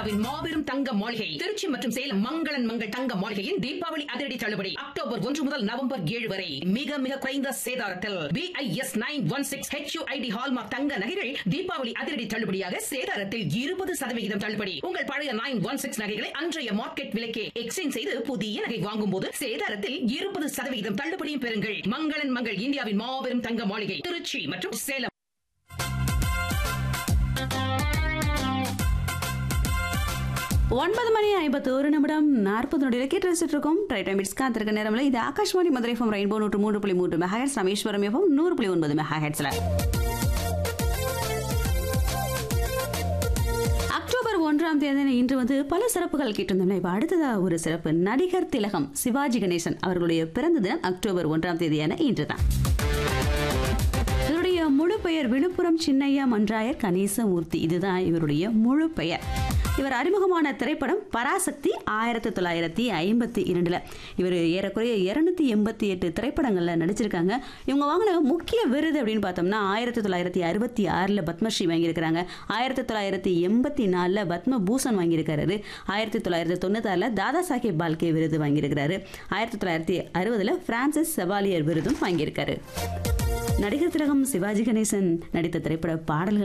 இந்தியாவின் மாபெரும் தங்க மாளிகை திருச்சி மற்றும் சேலம் மங்களன் மங்கள் தங்க மாளிகையின் தீபாவளி அதிரடி தள்ளுபடி அக்டோபர் ஒன்று முதல் நவம்பர் ஏழு வரை மிக மிக குறைந்த சேதாரத்தில் BIS nine one six HUID hallmark தங்க நகைகள் தீபாவளி அதிரடி தள்ளுபடியாக சேதாரத்தில் இருபது சதவிகிதம் தள்ளுபடி உங்கள் பழைய நைன் ஒன் சிக்ஸ் நகைகளை அன்றைய மார்க்கெட் விலைக்கே எக்ஸ்சேஞ்ச் செய்து புதிய நகை வாங்கும் போது சேதாரத்தில் இருபது சதவிகிதம் தள்ளுபடியும் பெறுங்கள் மங்களன் மங்கள் இந்தியாவின் மாபெரும் தங்க மாளிகை திருச்சி மற்றும் சேலம் ஒன்பது மணி ஐம்பத்தி ஒரு நிமிடம் நாற்பது நொடியில் கேட்டு ரசிச்சுட்டு இருக்கோம் ரைட் டைம் இட்ஸ் காத்திருக்க நேரமில் இது ஆகாஷ்வாணி மதுரை ஃபம் ரெயின்போ நூற்று மூன்று புள்ளி மூன்று மெகாஹெட்ஸ் ராமேஸ்வரம் எஃபம் நூறு புள்ளி ஒன்பது மெகாஹெட்ஸ்ல அக்டோபர் ஒன்றாம் தேதி இன்று வந்து பல சிறப்புகள் கேட்டிருந்தோம் இப்போ அடுத்ததா ஒரு சிறப்பு நடிகர் திலகம் சிவாஜி கணேசன் அவர்களுடைய பிறந்த தினம் அக்டோபர் ஒன்றாம் தேதியான இன்று தான் இவருடைய முழு பெயர் விழுப்புரம் சின்னையா மன்றாயர் கணேசமூர்த்தி இதுதான் இவருடைய முழு பெயர் இவர் அறிமுகமான திரைப்படம் பராசக்தி ஆயிரத்தி தொள்ளாயிரத்தி ஐம்பத்தி இரண்டுல இவர் ஏறக்குறைய இருநூத்தி எண்பத்தி எட்டு திரைப்படங்கள்ல நடிச்சிருக்காங்க இவங்க வாங்கின முக்கிய விருது அப்படின்னு பார்த்தோம்னா ஆயிரத்தி தொள்ளாயிரத்தி அறுபத்தி ஆறில் பத்மஸ்ரீ வாங்கியிருக்கிறாங்க ஆயிரத்தி தொள்ளாயிரத்தி எண்பத்தி நாலில் பத்ம பூஷன் வாங்கியிருக்காரு ஆயிரத்தி தொள்ளாயிரத்தி தொண்ணூத்தாறில் தாதா சாஹேப் பால்கே விருது வாங்கியிருக்கிறாரு ஆயிரத்தி தொள்ளாயிரத்தி அறுபதில் பிரான்சிஸ் செவாலியர் விருதும் வாங்கியிருக்காரு நடிகர் திலகம் சிவாஜி கணேசன் நடித்த திரைப்பட பாடல்கள்